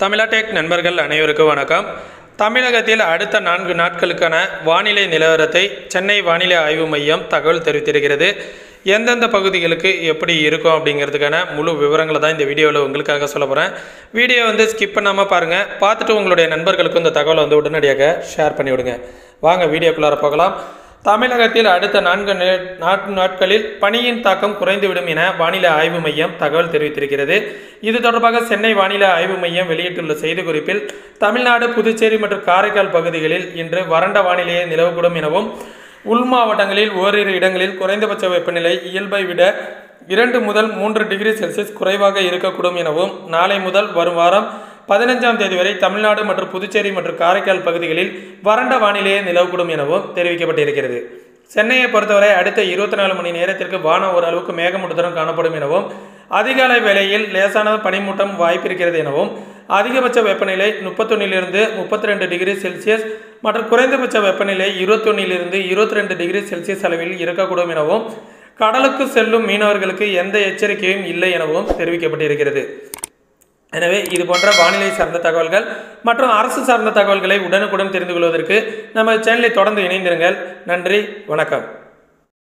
தமிழா டெக் நண்பர்கள் அனைவருக்கும் வணக்கம் தமிழகத்தில் அடுத்த நான்கு நாட்களுக்கான வானிலை நிலவரத்தை சென்னை வானிலை ஆய்வு மையம் தகவல் தெரிவித்திருக்கிறது எந்தெந்த பகுதிகளுக்கு எப்படி இருக்கும் அப்படிங்கிறதுக்கான முழு விவரங்களை தான் இந்த வீடியோவில் உங்களுக்காக சொல்ல போகிறேன் வீடியோ வந்து ஸ்கிப் பண்ணாமல் பாருங்கள் பார்த்துட்டு உங்களுடைய நண்பர்களுக்கும் இந்த தகவலை வந்து உடனடியாக ஷேர் பண்ணி விடுங்க வாங்க வீடியோக்குள்ளார போகலாம் தமிழகத்தில் அடுத்த நான்கு நே- நான்கு நாட்களில் பனியின் தாக்கம் குறைந்துவிடும் என வானிலை ஆய்வு மையம் தகவல் தெரிவித்திருக்கிறது இது தொடர்பாக சென்னை வானிலை ஆய்வு மையம் வெளியிட்டுள்ள செய்திக்குறிப்பில் தமிழ்நாடு புதுச்சேரி மற்றும் காரைக்கால் பகுதிகளில் இன்று வறண்ட வானிலையே நிலவக்கூடும் எனவும் உள் மாவட்டங்களில் ஓரிரு இடங்களில் குறைந்தபட்ச வெப்பநிலை இயல்பை விட இரண்டு முதல் மூன்று டிகிரி செல்சியஸ் குறைவாக இருக்கக்கூடும் எனவும் நாளை முதல் வரும் வாரம் பதினஞ்சாம் தேதி வரை தமிழ்நாடு மற்றும் புதுச்சேரி மற்றும் காரைக்கால் பகுதிகளில் வறண்ட வானிலையே நிலவக்கூடும் எனவும் தெரிவிக்கப்பட்டிருக்கிறது சென்னையை பொறுத்தவரை அடுத்த இருபத்தி நாலு மணி நேரத்திற்கு வானம் ஓரளவுக்கு மேகமூட்டத்துடன் காணப்படும் எனவும் அதிகாலை வேளையில் லேசான பனிமூட்டம் வாய்ப்பிருக்கிறது எனவும் அதிகபட்ச வெப்பநிலை முப்பத்தொன்னிலிருந்து முப்பத்தி ரெண்டு டிகிரி செல்சியஸ் மற்றும் குறைந்தபட்ச வெப்பநிலை இருபத்தொன்னிலிருந்து இருபத்தி ரெண்டு டிகிரி செல்சியஸ் அளவில் இருக்கக்கூடும் எனவும் கடலுக்கு செல்லும் மீனவர்களுக்கு எந்த எச்சரிக்கையும் இல்லை எனவும் தெரிவிக்கப்பட்டிருக்கிறது எனவே இது போன்ற வானிலை சார்ந்த தகவல்கள் மற்றும் அரசு சார்ந்த தகவல்களை உடனுக்குடன் தெரிந்து கொள்வதற்கு நம்ம சேனலை தொடர்ந்து இணைந்திருங்கள் நன்றி வணக்கம்